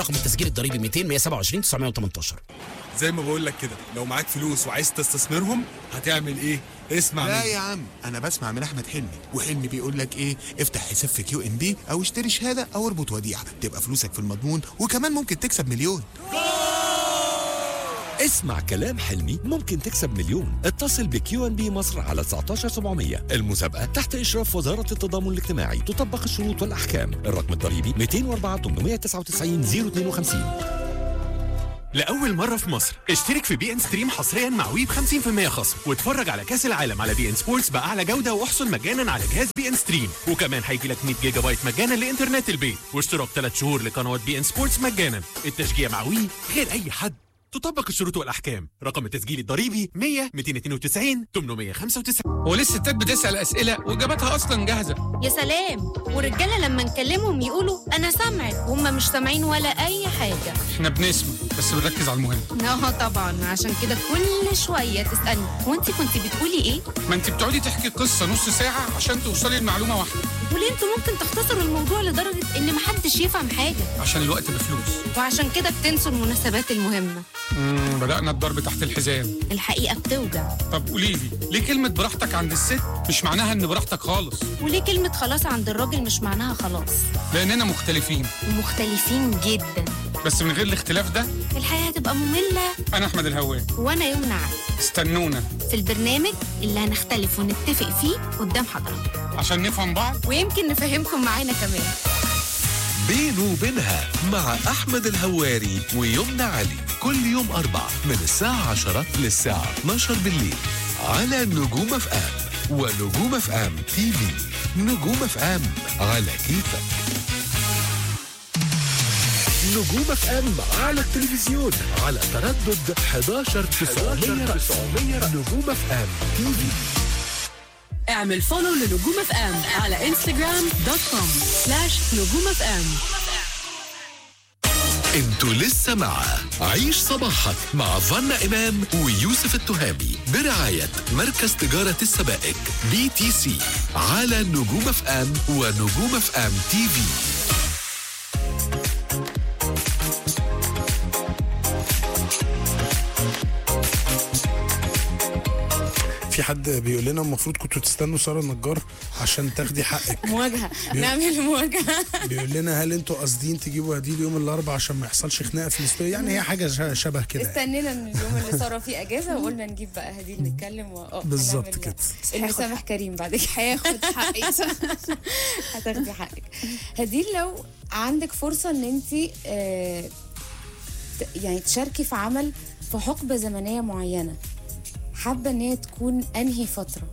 رقم التسجيل الضريبي 200 127 918 زي ما بقول لك كده لو معاك فلوس وعايز تستثمرهم هتعمل ايه اسمع لا مني يا عم انا بسمع من احمد حلمي وحلمي بيقول لك ايه افتح حساب في كيو ام بي او اشتري شهاده او اربط وديعه تبقى فلوسك في المضمون وكمان ممكن تكسب مليون اسمع كلام حلمي ممكن تكسب مليون اتصل بكيو ان بي مصر على 19700 المسابقة تحت إشراف وزارة التضامن الاجتماعي تطبق الشروط والأحكام الرقم الضريبي 204 899 052 لأول مرة في مصر اشترك في بي ان ستريم حصريا مع وي ب 50% خصم واتفرج على كأس العالم على بي ان سبورتس بأعلى جودة واحصل مجانا على جهاز بي ان ستريم وكمان هيجي لك 100 جيجا بايت مجانا لإنترنت البيت واشتراك 3 شهور لقنوات بي ان سبورتس مجانا التشجيع مع وي غير أي حد تطبق الشروط والأحكام رقم التسجيل الضريبي 100 292 895 هو ليه الستات بتسأل أسئلة وإجاباتها أصلا جاهزة يا سلام والرجاله لما نكلمهم يقولوا انا سامعك وهم مش سامعين ولا اي حاجه إحنا بنسمع بس بنركز على المهم اه طبعا عشان كده كل شويه تسالني هو انت كنت بتقولي ايه ما أنت بتقعدي تحكي قصة نص ساعة عشان توصلي لمعلومة واحدة وليه انتوا ممكن تختصروا الموضوع لدرجه ان محدش يفهم حاجه عشان الوقت بفلوس وعشان كده بتنسوا المناسبات المهمه مم، بدأنا الضرب تحت الحزام الحقيقه بتوجع طب قولي لي ليه كلمة براحتك عند الست مش معناها إن براحتك خالص وليه كلمه خلاص عند الراجل مش معناها خلاص لأننا مختلفين مختلفين جدا بس من غير الاختلاف ده الحياه هتبقى ممله أنا أحمد الهوان وانا يمنع علي استنونا في البرنامج اللي هنختلف ونتفق فيه قدام حضرتك عشان نفهم بعض ويمكن نفهمكم معانا كمان بينه وبينها مع أحمد الهواري ويمنى علي كل يوم أربع من الساعة 10 للساعة 12 بالليل على نجوم اف ام ونجوم اف ام تي في نجوم اف ام على كيفك نجوم اف ام على التلفزيون على تردد 11 900 نجوم اف ام تي في اعمل فولو لنجوم اف ام على انستغرام دوت كوم سلاش نجوم اف ام انتوا لسه مع عيش صباحك مع فنا امام ويوسف التهامي برعايه مركز تجاره السبائك بي تي سي على نجوم اف ام ونجوم اف ام تي في في حد بيقول لنا المفروض كنتوا تستنوا ساره النجار عشان تاخدي حقك مواجهه نعمل مواجهه بيقول لنا هل انتوا قاصدين تجيبوا هديه اليوم الاربعاء عشان ما يحصلش خناقه في الاستوديو يعني هي حاجه ش- شبه كده يعني. استنينا من اليوم اللي ساره فيه اجازه وقلنا نجيب بقى هديل نتكلم و... آه، بالظبط هنعمل كده. المسامح كريم بعد كده هاخد حقي هتاخدي حقك هديل لو عندك فرصه ان انت آه ت- يعني تشاركي في عمل في حقبه زمنيه معينه حابه ان هي تكون انهي فتره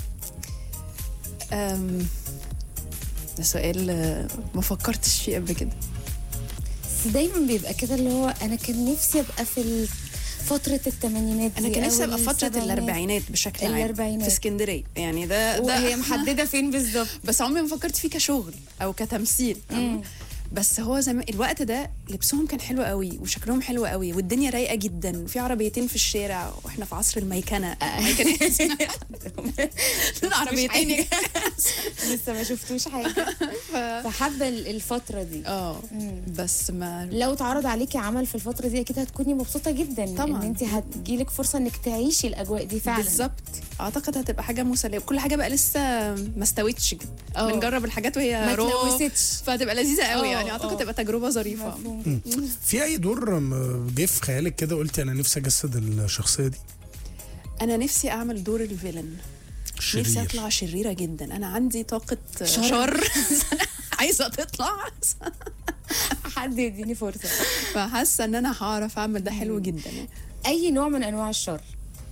أم، ده سؤال آه، ما فكرتش فيه قبل كده بس دايما بيبقى كده اللي هو انا كان نفسي ابقى في ال- فتره الثمانينات انا كان نفسي ابقى فتره الاربعينات بشكل عام الأربعينات. في اسكندريه يعني ده ده وهي محدده فين بالظبط بس عمري ما فكرت فيه كشغل او كتمثيل بس هو زمان الوقت ده لبسهم كان حلو قوي وشكلهم حلو قوي والدنيا رايقه جدا وفي عربيتين في الشارع واحنا في عصر الميكنه ميكنة العربيتين يا لسه ما شفتوش حاجه فحابه ال- الفتره دي اه بس ما لو اتعرض عليكي عمل في الفتره دي اكيد هتكوني مبسوطه جدا طبعاً. ان انت هتجيلك فرصه انك تعيشي الاجواء دي فعلا بالظبط اعتقد هتبقى حاجه مسليه كل حاجه بقى لسه ما استوتش اه. بنجرب الحاجات وهي ما رو اتلوثتش. فهتبقى لذيذه قوي اه، يعني اعتقد اه. تبقى تجربه ظريفه مفهوم. في اي دور م- جه في خيالك كده قلتي انا نفسي اجسد الشخصيه دي انا نفسي اعمل دور الفيلن نفسي شرير اطلع شريره جدا انا عندي طاقه شر. شر عايزه تطلع حد يديني فرصه فحاسه ان انا هعرف اعمل ده حلو جدا يعني. اي نوع من انواع الشر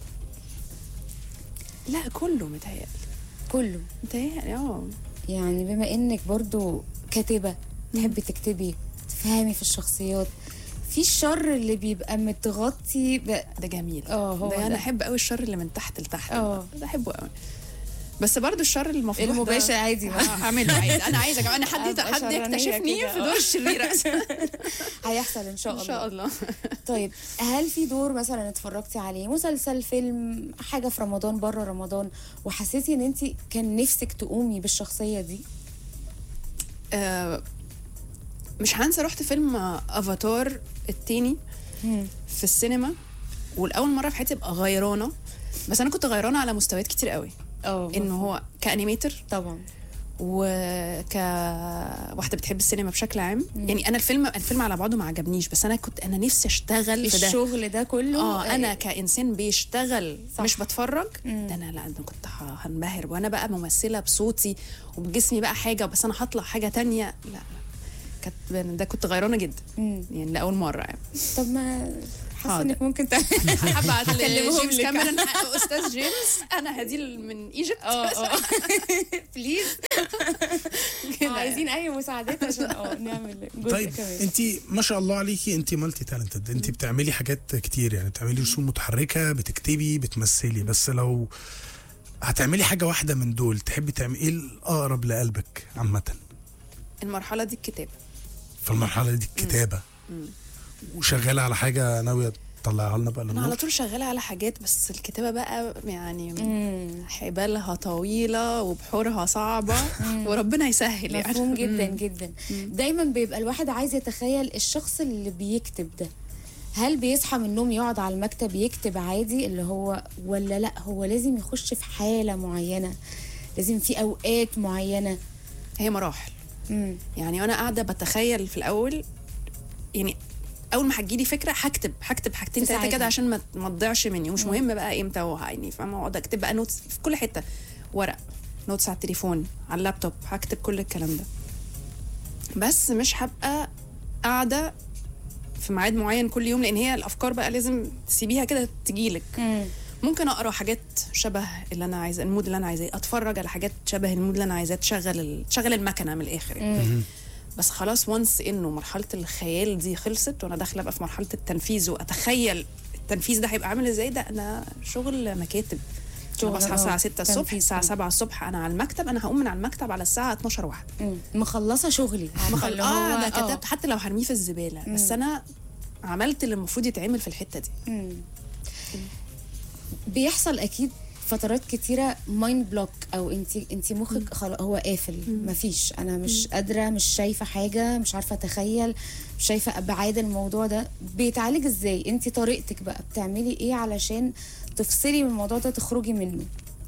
لا كله متهيألي كله متهيألي اه يعني بما انك برضو كاتبه تحبي تكتبي تفهمي في الشخصيات في الشر اللي بيبقى متغطي ب... ده جميل اه هو ده انا ده. احب قوي الشر اللي من تحت لتحت اه. ده احبه قوي بس برضو الشر المفضوح ده- المباشر عادي. آه، اعمله عادي انا عايزه كمان حد أبقى حد شرانية يكتشفني كده، في اه. دور الشريره هيحصل ان شاء الله ان شاء الله طيب هل في دور مثلا اتفرجتي عليه مسلسل فيلم حاجه في رمضان بره رمضان وحسيتي ان انت كان نفسك تقومي بالشخصيه دي آه، مش هنسى رحت فيلم افاتار التاني في السينما والاول مره في حياتي ابقى غيرانه بس انا كنت غيرانه على مستويات كتير قوي اه انه هو كانيميتر طبعا وك واحده بتحب السينما بشكل عام يعني انا الفيلم الفيلم على بعضه ما عجبنيش بس انا كنت انا نفسي اشتغل في ده الشغل ده كله اه انا كانسان بيشتغل صح. صح. مش بتفرج ده انا لا انا كنت ه- هنبهر وانا بقى ممثله بصوتي وبجسمي بقى حاجه بس انا هطلع حاجه تانية لا لا كانت ده كنت غيرانه جدا يعني لاول مره يعني طب ما حاسه حاضر. انك ممكن تعمل هبعت هكلمهم لجيمس لك. كاميرون استاذ جيمس انا هديل من ايجيبت اه اه بليز عايزين اي مساعدات عشان اه نعمل جزء طيب كمان انت ما شاء الله عليكي انت مالتي تالنتد انت بتعملي حاجات كتير يعني بتعملي رسوم متحركه بتكتبي بتمثلي بس لو هتعملي حاجه واحده من دول تحبي تعملي ايه الاقرب لقلبك عامه المرحله دي الكتاب في المرحله دي الكتابه وشغاله على حاجه ناويه تطلعها لنا بقى انا على للنور طول شغاله على حاجات بس الكتابه بقى يعني حبالها طويله وبحورها صعبه وربنا يسهل يعني مفهوم جدا جدا دايما بيبقى الواحد عايز يتخيل الشخص اللي بيكتب ده هل بيصحى من النوم يقعد على المكتب يكتب عادي اللي هو ولا لا هو لازم يخش في حالة معينة لازم في أوقات معينة هي مراحل مم. يعني وانا قاعده بتخيل في الاول يعني اول ما هتجيلي فكره هكتب هكتب حاجتين في ثلاثه ساعتها. كده عشان ما ما تضيعش مني ومش مهم بقى امتى وهيني فاهمه اقعد اكتب بقى نوتس في كل حته ورق نوتس على التليفون على اللابتوب هكتب كل الكلام ده بس مش هبقى قاعده في ميعاد معين كل يوم لان هي الافكار بقى لازم تسيبيها كده تجيلك ممكن اقرا حاجات شبه اللي انا عايزه المود اللي انا عايزاه اتفرج على حاجات شبه المود اللي انا عايزاه تشغل ال- تشغل المكنه من الاخر يعني. بس خلاص وانس انه مرحله الخيال دي خلصت وانا داخله بقى في مرحله التنفيذ واتخيل التنفيذ ده هيبقى عامل ازاي ده انا شغل مكاتب شغل، شغل بصحى آه، الساعه 6 الصبح تنفيذ. الساعه 7 الصبح انا على المكتب انا هقوم من على المكتب على الساعه 12 واحده مم. مخلصة شغلي عارفة مخل... اللي هو- اه ده آه. كتبت حتى لو هرميه في الزباله بس انا عملت اللي المفروض يتعمل في الحته دي مم. بيحصل اكيد فترات كتيره مايند بلوك او انت انت مخك خلاص هو قافل مفيش انا مش قادره مش شايفه حاجه مش عارفه اتخيل مش شايفه ابعاد الموضوع ده بيتعالج ازاي انت طريقتك بقى بتعملي ايه علشان تفصلي من الموضوع ده تخرجي منه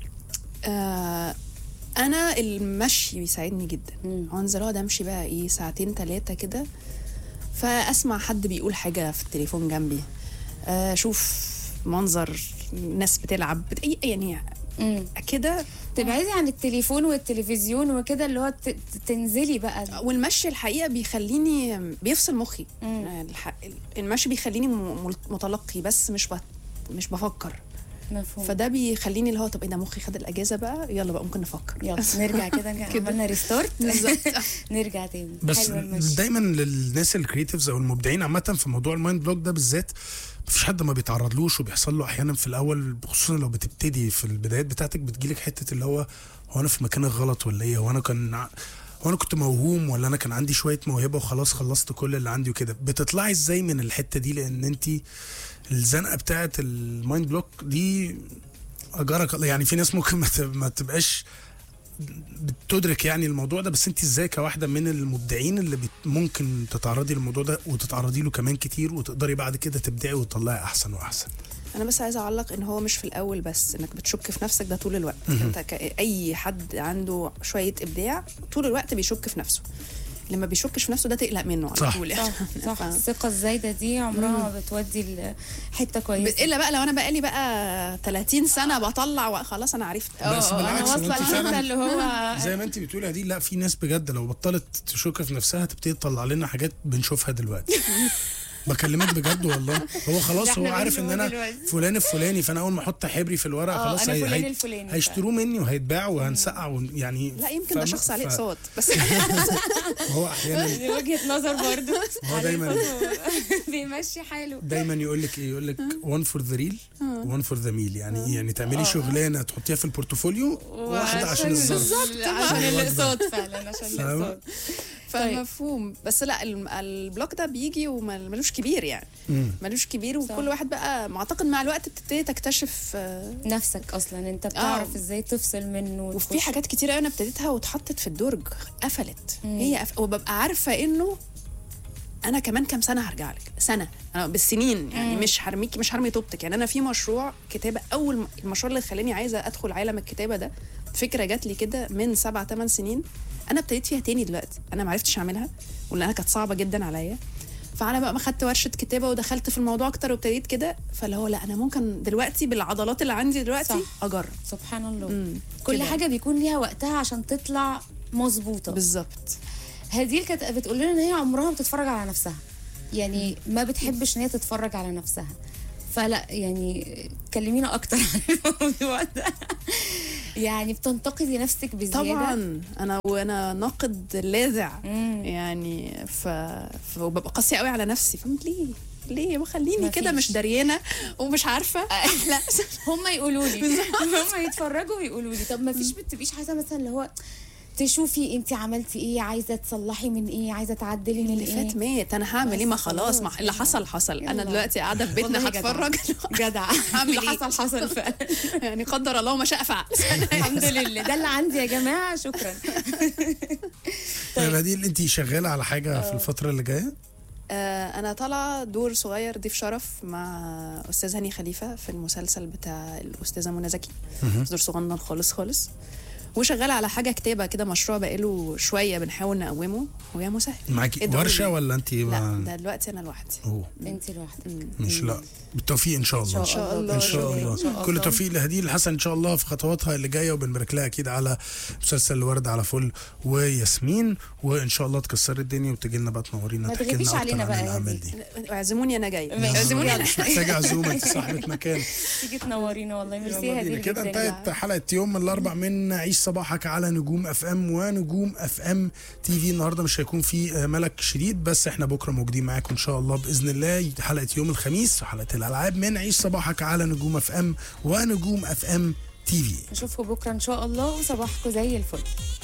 آه انا المشي بيساعدني جدا مم. انزل اقعد امشي بقى ايه ساعتين ثلاثه كده فاسمع حد بيقول حاجه في التليفون جنبي آه، اشوف منظر ناس بتلعب بت... أي- يعني مم. كده تبعدي عن التليفون والتلفزيون وكده اللي هو ت- ت- تنزلي بقى والمشي الحقيقه بيخليني بيفصل مخي مم. الح... المشي بيخليني م- متلقي بس مش بت... مش بفكر مفهوم فده بيخليني اللي هو طب ايه ده مخي خد الاجازه بقى يلا بقى ممكن نفكر يلا نرجع كده كده. عملنا ريستارت بالظبط نرجع تاني بس حلوة المشي. دايما للناس الكريتيفز او المبدعين عامه في موضوع المايند بلوك ده بالذات مفيش حد ما بيتعرضلوش وبيحصل له احيانا في الاول خصوصا لو بتبتدي في البدايات بتاعتك بتجيلك حته اللي هو هو انا في المكان الغلط ولا ايه هو انا كان ع- هو انا كنت موهوم ولا انا كان عندي شويه موهبه وخلاص خلصت كل اللي عندي وكده بتطلعي ازاي من الحته دي لان انت الزنقه بتاعت المايند بلوك دي اجرك الله يعني في ناس ممكن ما تب- ما تبقاش بتدرك يعني الموضوع ده بس انت ازاي كواحده من المبدعين اللي بت ممكن تتعرضي للموضوع ده وتتعرضي له كمان كتير وتقدري بعد كده تبدعي وتطلعي احسن واحسن انا بس عايزه اعلق ان هو مش في الاول بس انك بتشك في نفسك ده طول الوقت انت كاي حد عنده شويه ابداع طول الوقت بيشك في نفسه لما بيشكش في نفسه ده تقلق منه على صح. طول يعني صح صح ف- الثقة الزايدة دي عمرها ما بتودي لحتة كويسة الا بقى لو انا بقالي بقى 30 سنه بطلع وخلاص انا عرفت بس اه، بالعكس انا ان واصلة انت للحتة فعلا اللي هو زي ما انت بتقولي يا دي لا في ناس بجد لو بطلت تشك في نفسها تبتدي تطلع لنا حاجات بنشوفها دلوقتي بكلمك بجد والله هو خلاص ده هو احنا عارف ان بنشوفه انا دلوقتي. فلان الفلاني فانا اول ما احط حبري في الورق اه، خلاص انا هي- فلان هي- الفلاني هيشتروه مني وهيتباع وهنسقع و- يعني لا يمكن ده فاهمة؟ شخص عليه ف- اقساط بس هو احيانا دي وجهة نظر برضو هو دايما بيمشي حاله دايما يقول لك ايه يقول لك وان فور ذا ريل وان فور ذا ميل يعني ايه يعني تعملي شغلانه تحطيها في البورتفوليو واحده عشان الظرف عشان الاقساط فعلا عشان فاهمة؟ الاقساط طيب. فمفهوم بس لا الم- البلوك ده بيجي وملوش كبير يعني مم. ملوش كبير وكل واحد بقى ما اعتقد مع الوقت بتبتدي تكتشف آه، نفسك اصلا انت بتعرف ازاي تفصل منه وفي وتخش- حاجات كتير قوي انا ابتديتها واتحطت في الدرج قفلت هي قف... وببقى عارفه انه انا كمان كام سنه هرجع لك سنه انا بالسنين يعني مم. مش هرميكي مش هرمي طوبتك يعني انا في مشروع كتابه اول م- المشروع اللي خلاني عايزه ادخل عالم الكتابه ده فكره جات لي كده من سبع ثمان سنين انا ابتديت فيها تاني دلوقتي انا ما عرفتش اعملها ولانها كانت صعبه جدا عليا فانا بقى ما خدت ورشه كتابه ودخلت في الموضوع اكتر وابتديت كده فاللي هو لا انا ممكن دلوقتي بالعضلات اللي عندي دلوقتي صح. اجرب سبحان الله مم. كل كده. حاجه بيكون ليها وقتها عشان تطلع مظبوطه بالظبط هديل كانت بتقول لنا ان هي عمرها ما بتتفرج على نفسها يعني ما بتحبش ان هي تتفرج على نفسها فلا يعني كلمينا اكتر عن الموضوع ده يعني بتنتقدي نفسك بزياده طبعا انا وانا ناقد لاذع يعني ف... ف... وببقى قاسيه قوي على نفسي فهمت ليه ليه ما خليني كده مفيش. مش دريانه ومش عارفه لا هم يقولوا لي هم يتفرجوا ويقولوا لي طب ما فيش بتبقيش عايزه مثلا اللي هو تشوفي انت عملتي ايه عايزه تصلحي من ايه عايزه تعدلي من اللي ايه فات مات انا هعمل ايه ما بس خلاص ما خلاص اللي يلا. حصل حصل انا يلا. دلوقتي قاعده في بيتنا والله جدع. هتفرج جدع هعمل اللي إيه؟ حصل حصل فعلا يعني قدر الله ما شاء فعل الحمد لله ده اللي عندي يا جماعه شكرا طيب هديل انت شغاله على حاجه في الفتره اللي جايه آه، انا طالعه دور صغير ضيف شرف مع استاذ هاني خليفه في المسلسل بتاع الاستاذه منى زكي مهم. دور صغنن خالص خالص وشغاله على حاجه كتابه كده مشروع بقاله شويه بنحاول نقومه ويا مسهل معاكي ادعوا ورشه لي. ولا انت لا ده دلوقتي انا لوحدي أوه. انت لوحدك مش لا بالتوفيق ان شاء الله إن شاء الله. ان شاء إن الله شاء الله. كل التوفيق لهديل الحسن ان شاء الله في خطواتها اللي جايه وبنبارك لها اكيد على مسلسل الورد على فل وياسمين وان شاء الله تكسري الدنيا وتجي لنا بقى تنورينا ما تحكي تغيبيش لنا علينا اكتر عن بقى يا الاعمال دي اعزموني انا جايه ماشي. اعزموني انا مش محتاجه عزومه انت صاحبه مكان تيجي تنورينا والله ميرسي يلا يا بينا. هديل كده جدا انتهت حلقه يوم من الاربع من عيش صباحك على نجوم اف ام ونجوم اف ام تي في النهارده مش هيكون في آه، ملك شديد بس احنا بكره موجودين معاكم ان شاء الله باذن الله حلقه يوم الخميس حلقه الالعاب من عيش صباحك على نجوم اف ام ونجوم اف ام تي في نشوفكم بكره ان شاء الله وصباحكم زي الفل